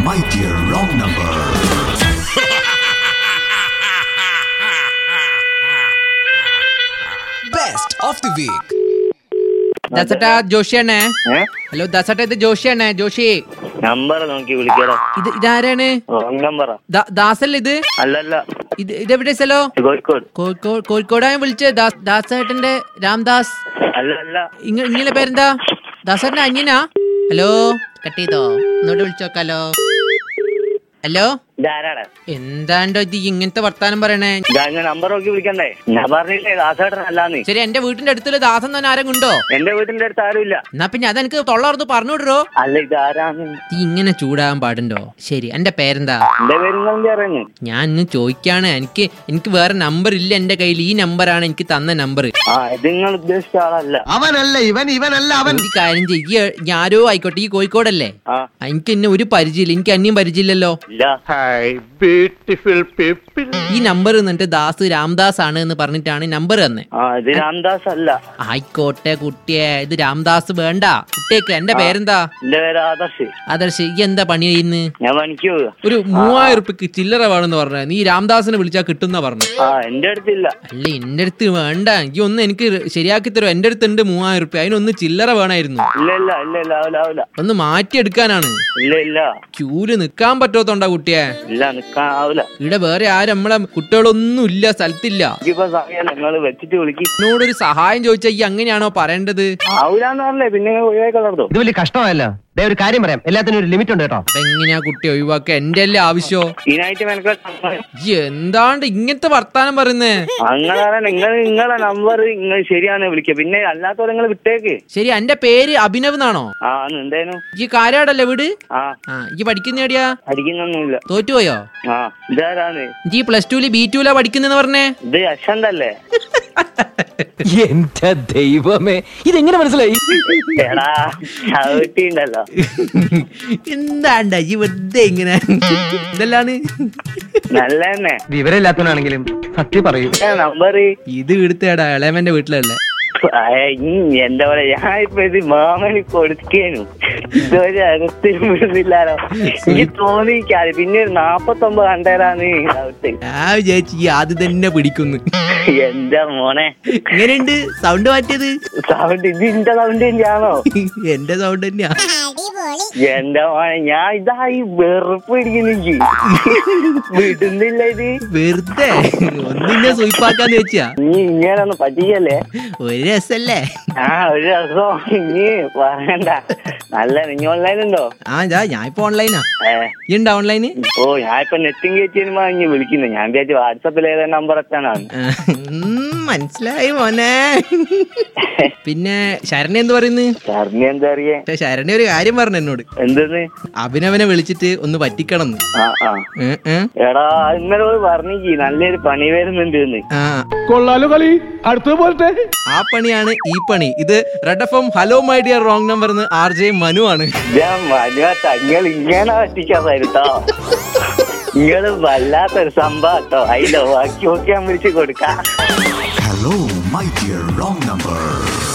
my dear wrong number. Best of the week. ദസട്ട ജോഷിയാണേ ഏ hello ദസട്ട ഇത് ജോഷിയാണേ Joshi number നോക്കി വിളിക്കടാ ഇത് ഇതാരാണ് റോങ് നമ്പറാ ദാ- ദാസല്ലേ ഇത് അല്ലല്ല ഇത് ഇതെവിടെ സ്ഥലോ കോഴിക്കോട് കോഴിക്കോട് കോഴിക്കോടാണ് വിളിച്ചത് ദാസ് ദാസേട്ടന്റെ രാംദാസ് അല്ല അല്ല ഇങ്ങ ഇങ്ങനെ പേരെന്താ ദാസേട്ടന്റെ അന്യനാ ഹലോ കട്ട് ചെയ്തോ ഒന്നോട്ട് വിളിച്ചോക്കാലോ ഹലോ ഇതാരാടാ എന്താണ്ടോ ഇത് ഇങ്ങനത്തെ വർത്താനം പറയണേ ഇതാ ഞാൻ നമ്പർ നോക്കി വിളിക്കണ്ടേ ഞാൻ പറഞ്ഞില്ലേ ദാസേട്ടൻ അല്ലാന്ന് ശരി എന്റെ വീട്ടിന്റെ അടുത്തുള്ള ദാസൻ തന്നെ ആരും ഉണ്ടോ എന്റെ വീട്ടിന്റെ അടുത്ത് ആരുമില്ല എന്നാ പിന്നെ അതെനിക്ക് തൊള്ളർന്ന് പറഞ്ഞു വിടറോ അല്ല ഇതാരാന്ന് നീ ഇങ്ങനെ ചൂടാകാൻ പാടുണ്ടോ ശരി എന്റെ പേരെന്താ എന്റെ പേര് എന്താ അറിയുന്നു ഞാൻ ഇന്ന് ചോദിക്കാണ് എനിക്ക് എനിക്ക് വേറെ നമ്പർ ഇല്ല എന്റെ കയ്യിൽ ഈ നമ്പറാണ് എനിക്ക് തന്ന നമ്പർ ആ ഇത് നിങ്ങൾ ഉദ്ദേശിച്ച ആളല്ല അവനല്ല ഇവൻ ഇവനല്ല അവൻ ഒരു കാര്യം ചെയ്യ ഞാരോ ആയിക്കോട്ടെ ഈ കോഴിക്കോടല്ലേ ആ ആ, എനിക്ക് എന്നെ ഒരു പരിചയമില്ല എനിക്ക് അന്യം പരിചയമില്ലല്ലോ ഇല്ല ഹായ് ബ്യൂട്ടിഫുൾ പീപ്പിൾ ഈ നമ്പർ എന്നിട്ട് ദാസ് രാംദാസ് ആണ് എന്ന് പറഞ്ഞിട്ടാണ് നമ്പർ തന്നെ ആ ഇത് രാംദാസ് അല്ല ആയിക്കോട്ടെ കുട്ടിയെ ഇത് രാംദാസ് വേണ്ട കുട്ടിയേക്ക് എന്റെ പേരെന്താ എന്റെ പേര് ആദർശ് ആദർശ് ഈ എന്താ പണി ചെയ്യുന്നു ഞാൻ പണിക്ക് പോവുക ഒരു മൂവായിരം ഉറുപ്പിക്ക് ചില്ലറ വേണമെന്ന് പറഞ്ഞ നീ രാംദാസിനെ വിളിച്ചാ കിട്ടുന്ന പറഞ്ഞു ആ എന്റെ അടുത്തില്ല അല്ല എന്റെ അടുത്ത് വേണ്ട ഈ ഒന്ന് എനിക്ക് ശരിയാക്കി തരുമോ എന്റെ അടുത്ത് ഉണ്ട് മൂവായിരം ഉറുപ്പ്യ അതിനൊന്ന് ചില്ലറ വേണമായിരുന്നു ഇല്ല ഇല്ല ഇല്ല ഇല്ല ആവില്ല ആവില്ല ഒന്ന് മാറ്റിയെടുക്കാനാണ് ഇല്ല ഇല്ല ക്യൂല് നിക്കാൻ പറ്റാത്തോണ്ടാ കുട്ടിയെ ഇല്ല നിക്കാൻ ആവില്ല ഇവിടെ വേറെ ആരും നമ്മളെ കുട്ടികളൊന്നും ഇല്ല സ്ഥലത്തില്ല എനിക്കിപ്പോ സമയം നിങ്ങൾ വെച്ചിട്ട് വിളിക്ക് എന്നോടൊരു സഹായം ചോദിച്ചാ ഈ അങ്ങനെയാണോ പറയേണ്ടത് ആവൂലെന്ന് പറഞ്ഞേ പിന്നെ ഒഴിവായി കളർന്നോ ഇത് വലിയ കഷ്ടമല്ല ദേ ഒരു കാര്യം പറയാം എല്ലാത്തിനും ഒരു ലിമിറ്റ് ഉണ്ട് കേട്ടോ അപ്പൊ എങ്ങനെയാ കുട്ടി ഒഴിവാക്കുക എന്റെ അല്ലേ ആവശ്യോ ഇതിനായിട്ട് മെനക്കെട്ട് ഈ എന്താണ്ട് ഇങ്ങനത്തെ വർത്താനം പറയുന്നേ അങ്ങനെ നിങ്ങൾ നിങ്ങളെ നമ്പർ നിങ്ങൾ ശരിയാണ് വിളിക്കുക പിന്നെ അല്ലാത്തവരെ നിങ്ങൾ വിട്ടേക്ക് ശരി എന്റെ പേര് അഭിനവ് എന്നാണോ ആ എന്തേനു ഈ കാരാടല്ലേ വീട് ആ ആ ഈ പഠിക്കുന്ന എവിടെയാ അടിക്കുന്നൊന്നുമില്ല തോറ്റുപോയോ ആ ഇതാരാണ് ഈ പ്ലസ് ടുല് ബി ടുലാ പഠിക്കുന്നെന്ന് പറഞ്ഞേ ഇത് യശന്തല്ലേ എന്റെ ദൈവമേ ഇതെങ്ങനെ മനസ്സിലായി എടാ ചവിട്ടിണ്ടല്ലോ എന്താണ്ട ഈ വെറുതെ ഇങ്ങനെ ഇതെല്ലാണ് നല്ല തന്നെ വിവരമില്ലാത്തവനാണെങ്കിലും സത്യം പറയൂ നമ്പർ ഇത് ഇവിടുത്തെടാ ഇളയവന്റെ വീട്ടിലല്ലേ എന്താ പറയാ ഞാൻ ഇപ്പൊ ഇത് മാമന് കൊടുക്കേനു ഇതുവരെ അകത്തിനും വിടുന്നില്ലാലോ എനിക്ക് തോന്നിക്കാതെ പിന്നെ ഒരു നാപ്പത്തൊമ്പത് കണ്ടേരാന്ന് ചവിട്ട് ഞാൻ വിചാരിച്ചു ഈ ആദ്യം തന്നെ പിടിക്കുന്നു എന്റെ മോനെ എങ്ങനെയുണ്ട് സൗണ്ട് മാറ്റിയത് സൗണ്ട് ഇത് ഇന്റെ സൗണ്ട് തന്നെയാണോ എന്റെ സൗണ്ട് തന്നെയാ എന്റെ മോനെ ഞാൻ ഇതാ ഈ വെറുപ്പ് പിടിക്കുന്നെനിക്ക് വിടുന്നില്ല ഇത് വെറുതെ ഒന്നിന്നെ സുയിപ്പാക്കാന്ന് വെച്ചാ നീ ഇങ്ങനെ ഒന്ന് പറ്റിക്കല്ലേ ഒരു രസല്ലേ ആ ഒരു രസം ഇനി പറയണ്ട നല്ല നിങ്ങൾ ഓൺലൈൻ ഉണ്ടോ ആ ഇതാ ഞാൻ ഇപ്പൊ ഓൺലൈനാ ഏ ഈ ഉണ്ടാ ഓൺലൈന് ഓ ഞാൻ ഇപ്പൊ നെറ്റും കയറ്റി ഇനി വിളിക്കുന്നത് ഞാൻ വിചാരിച്ചു വാട്സപ്പിൽ ഏതാ നമ്പർ എത്താനാണ് മനസ്സിലായി മോനെ പിന്നെ ശരണ എന്ത് പറയുന്നു സാറിന് എന്താ അറിയേ പക്ഷെ ശരണ ഒരു കാര്യം പറഞ്ഞു എന്നോട് എന്തെന്ന് അഭിനവനെ വിളിച്ചിട്ട് ഒന്ന് പറ്റിക്കണം ആ ആ ഏ, ഏ? എടാ ഇന്നലെ പോയി പറഞ്ഞിക്ക് നല്ലൊരു പണി വരുന്നുണ്ട് എന്ന് ആ കൊള്ളാലോ കളി അടുത്തത് പോലത്തെ ആ പണിയാണ് ഈ പണി ഇത് red F M hello my dear wrong number എന്ന് ആർ ജെ മനു ആണ് ഞാൻ മനുവ തങ്ങൾ ഇങ്ങനെ പറ്റിക്കാൻ വരുട്ടോ നിങ്ങള് വല്ലാത്തൊരു സംഭവം കേട്ടോ അതിലോ ബാക്കി ഒക്കെ ഞാൻ വിളിച്ച് കൊടുക്കാം Hello, my dear wrong number.